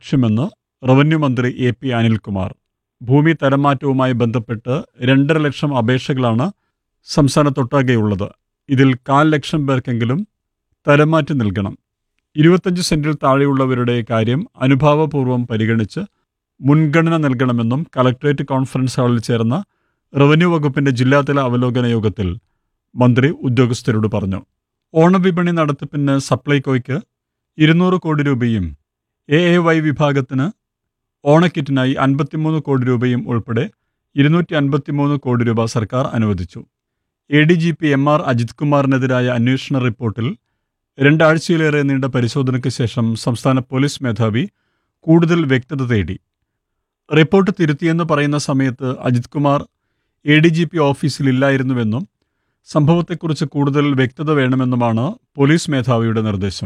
ലക്ഷ്യമെന്ന് റവന്യൂ മന്ത്രി A P Anilkumar ഭൂമി തരംമാറ്റവുമായി ബന്ധപ്പെട്ട് രണ്ടര ലക്ഷം അപേക്ഷകളാണ് സംസ്ഥാനത്തൊട്ടാകെയുള്ളത് ഇതിൽ കാൽ ലക്ഷം പേർക്കെങ്കിലും തരംമാറ്റം നൽകണം ഇരുപത്തഞ്ച് സെന്റിൽ താഴെയുള്ളവരുടെ കാര്യം അനുഭാവപൂർവ്വം പരിഗണിച്ച് മുൻഗണന നൽകണമെന്നും കലക്ട്രേറ്റ് കോൺഫറൻസ് ഹാളിൽ ചേർന്ന റവന്യൂ വകുപ്പിന്റെ ജില്ലാതല അവലോകന യോഗത്തിൽ മന്ത്രി ഉദ്യോഗസ്ഥരോട് പറഞ്ഞു ഓണവിപണി നടത്തിപ്പിന് സപ്ലൈകോയ്ക്ക് ഇരുന്നൂറ് കോടി രൂപയും എ എ വൈ വിഭാഗത്തിന് ഓണക്കിറ്റിനായി അൻപത്തിമൂന്ന് കോടി രൂപയും ഉൾപ്പെടെ ഇരുന്നൂറ്റി അൻപത്തിമൂന്ന് കോടി രൂപ സർക്കാർ അനുവദിച്ചു A D G P M R Ajith കുമാറിനെതിരായ അന്വേഷണ റിപ്പോർട്ടിൽ രണ്ടാഴ്ചയിലേറെ നീണ്ട പരിശോധനയ്ക്ക് ശേഷം സംസ്ഥാന പോലീസ് മേധാവി കൂടുതൽ വ്യക്തത തേടി റിപ്പോർട്ട് തിരുത്തിയെന്ന് പറയുന്ന സമയത്ത് Ajith Kumar A D G P ഓഫീസിലില്ലായിരുന്നുവെന്നും സംഭവത്തെക്കുറിച്ച് കൂടുതൽ വ്യക്തത വേണമെന്നുമാണ് പോലീസ് മേധാവിയുടെ നിർദ്ദേശം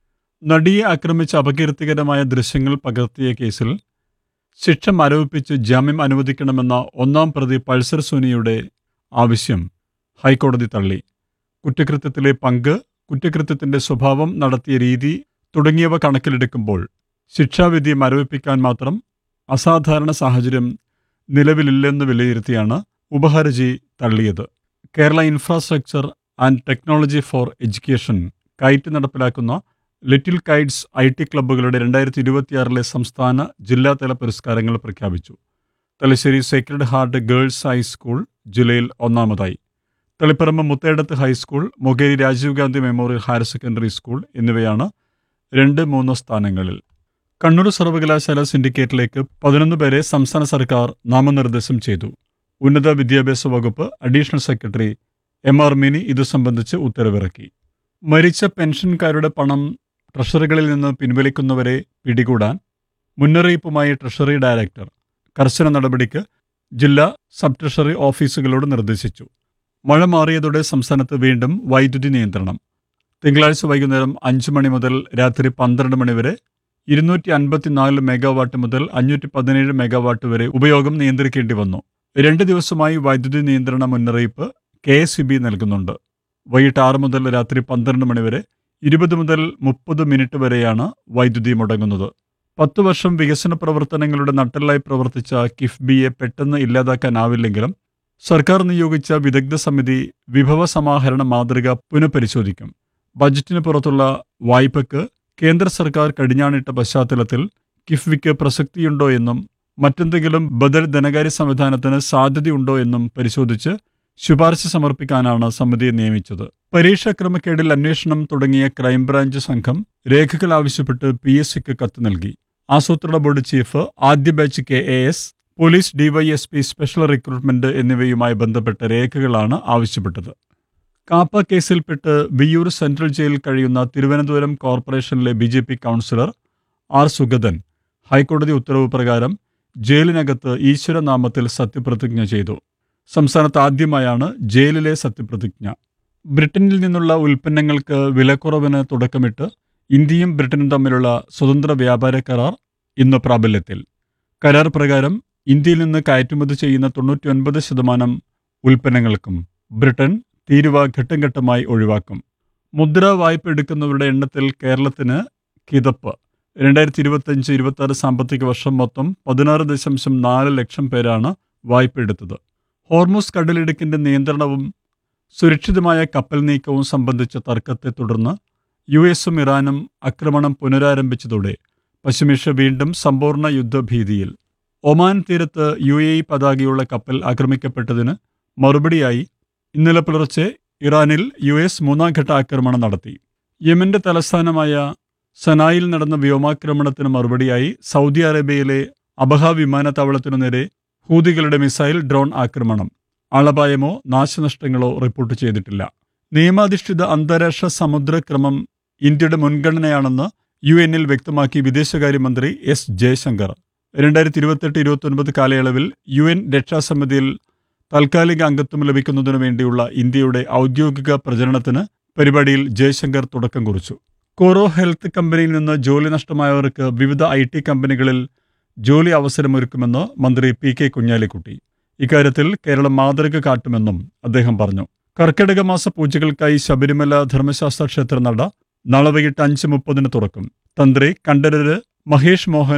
നടിയെ ആക്രമിച്ച അപകീർത്തികരമായ ദൃശ്യങ്ങൾ പകർത്തിയ കേസിൽ ശിക്ഷ മരവിപ്പിച്ച് ജാമ്യം അനുവദിക്കണമെന്ന ഒന്നാം പ്രതി പൾസർ സുനിയുടെ ആവശ്യം ഹൈക്കോടതി തള്ളി കുറ്റകൃത്യത്തിലെ പങ്ക് കുറ്റകൃത്യത്തിന്റെ സ്വഭാവം നടത്തിയ രീതി തുടങ്ങിയവ കണക്കിലെടുക്കുമ്പോൾ ശിക്ഷാവിധി മരവിപ്പിക്കാൻ മാത്രം അസാധാരണ സാഹചര്യം നിലവിലില്ലെന്ന് വിലയിരുത്തിയാണ് ഉപഹർജി തള്ളിയത് Kerala infrastructure and technology for education kite നടപ്പിലാക്കുന്ന ലിറ്റിൽ കൈറ്റ്സ് ഐ ടി ക്ലബ്ബുകളുടെ രണ്ടായിരത്തി ഇരുപത്തിയാറിലെ സംസ്ഥാന ജില്ലാതല പുരസ്കാരങ്ങൾ പ്രഖ്യാപിച്ചു Thalassery sacred heart girls high school ജില്ലയിൽ ഒന്നാമതായി Taliparamba Muthedath high school Mokeri Rajiv Gandhi memorial higher secondary school എന്നിവയാണ് രണ്ട് മൂന്ന് സ്ഥാനങ്ങളിൽ കണ്ണൂർ സർവകലാശാല സിൻഡിക്കേറ്റിലേക്ക് പതിനൊന്ന് പേരെ സംസ്ഥാന സർക്കാർ നാമനിർദ്ദേശം ചെയ്തു ഉന്നത വിദ്യാഭ്യാസ വകുപ്പ് additional secretary M R Mini ഇതു സംബന്ധിച്ച് ഉത്തരവിറക്കി മരിച്ച പെൻഷൻകാരുടെ പണം ട്രഷറികളിൽ നിന്ന് പിൻവലിക്കുന്നവരെ പിടികൂടാൻ മുന്നറിയിപ്പുമായി ട്രഷറി ഡയറക്ടർ കർശന നടപടിക്ക് ജില്ലാ സബ് ട്രഷറി ഓഫീസുകളോട് നിർദ്ദേശിച്ചു മഴ മാറിയതോടെ സംസ്ഥാനത്ത് വീണ്ടും വൈദ്യുതി നിയന്ത്രണം തിങ്കളാഴ്ച വൈകുന്നേരം അഞ്ച് മണി മുതൽ രാത്രി പന്ത്രണ്ട് മണി വരെ ഇരുന്നൂറ്റി അൻപത്തിനാല് മെഗാവാട്ട് മുതൽ അഞ്ഞൂറ്റി പതിനേഴ് മെഗാവാട്ട് വരെ ഉപയോഗം നിയന്ത്രിക്കേണ്ടി വന്നു രണ്ട് ദിവസമായി വൈദ്യുതി നിയന്ത്രണ മുന്നറിയിപ്പ് കെ എസ് നൽകുന്നുണ്ട് വൈകിട്ട് ആറ് മുതൽ രാത്രി പന്ത്രണ്ട് മണി വരെ ഇരുപത് മുതൽ മുപ്പത് മിനിറ്റ് വരെയാണ് വൈദ്യുതി മുടങ്ങുന്നത് പത്ത് വർഷം വികസന പ്രവർത്തനങ്ങളുടെ നട്ടെല്ലായി പ്രവർത്തിച്ച കിഫ്ബിയെ പെട്ടെന്ന് ഇല്ലാതാക്കാനാവില്ലെങ്കിലും സർക്കാർ നിയോഗിച്ച വിദഗ്ധ സമിതി വിഭവ സമാഹരണ മാതൃക പുനഃപരിശോധിക്കും ബജറ്റിന് പുറത്തുള്ള വായ്പയ്ക്ക് കേന്ദ്ര സർക്കാർ കടിഞ്ഞാണിട്ട പശ്ചാത്തലത്തിൽ കിഫ്ബിക്ക് പ്രസക്തിയുണ്ടോ എന്നും മറ്റെന്തെങ്കിലും ബദൽ ധനകാര്യ സംവിധാനത്തിന് സാധ്യതയുണ്ടോ എന്നും പരിശോധിച്ച് ശുപാർശ സമർപ്പിക്കാനാണ് സമിതിയെ നിയമിച്ചത് പരീക്ഷാ ക്രമക്കേടിൽ അന്വേഷണം തുടങ്ങിയ ക്രൈംബ്രാഞ്ച് സംഘം രേഖകൾ ആവശ്യപ്പെട്ട് പി എസ് സിക്ക് കത്ത് നൽകി ആസൂത്രണ ബോർഡ് ചീഫ് ആദ്യ batch K A S police DYSP special recruitment എന്നിവയുമായി ബന്ധപ്പെട്ട രേഖകളാണ് ആവശ്യപ്പെട്ടത് കാപ്പ കേസിൽപ്പെട്ട് വിയ്യൂർ സെൻട്രൽ ജയിലിൽ കഴിയുന്ന തിരുവനന്തപുരം കോർപ്പറേഷനിലെ B J P councillor R Sugathan ഹൈക്കോടതി ഉത്തരവ് പ്രകാരം ജയിലിനകത്ത് ഈശ്വരനാമത്തിൽ സത്യപ്രതിജ്ഞ ചെയ്തു സംസ്ഥാനത്ത് ആദ്യമായാണ് ജയിലിലെ സത്യപ്രതിജ്ഞ ബ്രിട്ടനിൽ നിന്നുള്ള ഉൽപ്പന്നങ്ങൾക്ക് വിലക്കുറവിന് തുടക്കമിട്ട് ഇന്ത്യയും ബ്രിട്ടനും തമ്മിലുള്ള സ്വതന്ത്ര വ്യാപാര കരാർ ഇന്ന് പ്രാബല്യത്തിൽ കരാർ പ്രകാരം ഇന്ത്യയിൽ നിന്ന് കയറ്റുമതി ചെയ്യുന്ന തൊണ്ണൂറ്റിയൊൻപത് ശതമാനം ഉൽപ്പന്നങ്ങൾക്കും ബ്രിട്ടൻ തീരുവ ഘട്ടം ഘട്ടമായി ഒഴിവാക്കും മുദ്ര വായ്പ എടുക്കുന്നവരുടെ എണ്ണത്തിൽ കേരളത്തിന് കിതപ്പ് രണ്ടായിരത്തി ഇരുപത്തഞ്ച് ഇരുപത്തി ആറ് സാമ്പത്തിക വർഷം മൊത്തം പതിനാറ് ദശാംശം നാല് ലക്ഷം പേരാണ് വായ്പ എടുത്തത് ഹോർമോസ് കടലിടുക്കിന്റെ നിയന്ത്രണവും സുരക്ഷിതമായ കപ്പൽ നീക്കവും സംബന്ധിച്ച തർക്കത്തെ തുടർന്ന് യു എസും ഇറാനും ആക്രമണം പുനരാരംഭിച്ചതോടെ പശ്ചിമേഷ്യ വീണ്ടും സമ്പൂർണ്ണ യുദ്ധഭീതിയിൽ ഒമാൻ തീരത്ത് യു എ ഇ പതാകയുള്ള കപ്പൽ ആക്രമിക്കപ്പെട്ടതിന് മറുപടിയായി ഇന്നലെ പുലർച്ചെ ഇറാനിൽ യു എസ് മൂന്നാം ഘട്ട ആക്രമണം നടത്തി യമന്റെ തലസ്ഥാനമായ സനായിൽ നടന്ന വ്യോമാക്രമണത്തിന് മറുപടിയായി സൗദി അറേബ്യയിലെ അബഹ വിമാനത്താവളത്തിനു നേരെ ഹൂതികളുടെ മിസൈൽ ഡ്രോൺ ആക്രമണം ആളപായമോ നാശനഷ്ടങ്ങളോ റിപ്പോർട്ട് ചെയ്തിട്ടില്ല നിയമാധിഷ്ഠിത അന്താരാഷ്ട്ര സമുദ്രക്രമം ഇന്ത്യയുടെ മുൻഗണനയാണെന്ന് യു എന്നിൽ വ്യക്തമാക്കി വിദേശകാര്യമന്ത്രി എസ് ജയശങ്കർ രണ്ടായിരത്തി ഇരുപത്തെട്ട് ഇരുപത്തൊൻപത് കാലയളവിൽ യു എൻ രക്ഷാസമിതിയിൽ താൽക്കാലിക അംഗത്വം ലഭിക്കുന്നതിനു വേണ്ടിയുള്ള ഇന്ത്യയുടെ ഔദ്യോഗിക പ്രചരണത്തിന് പരിപാടിയിൽ ജയശങ്കർ തുടക്കം കുറിച്ചു കോറോ ഹെൽത്ത് കമ്പനിയിൽ നിന്ന് ജോലി നഷ്ടമായവർക്ക് വിവിധ ഐ ടി കമ്പനികളിൽ ജോലി അവസരമൊരുക്കുമെന്ന് മന്ത്രി പി കെ കുഞ്ഞാലിക്കുട്ടി ഇക്കാര്യത്തിൽ കേരളം മാതൃക കാട്ടുമെന്നും അദ്ദേഹം പറഞ്ഞു കർക്കിടക മാസ പൂജകൾക്കായി ശബരിമല ധർമ്മശാസ്ത്ര ക്ഷേത്ര നട നാളെ വൈകിട്ട് അഞ്ച് മുപ്പതിന് തുറക്കും തന്ത്രി കണ്ഠരര് മഹേഷ് മോഹൻ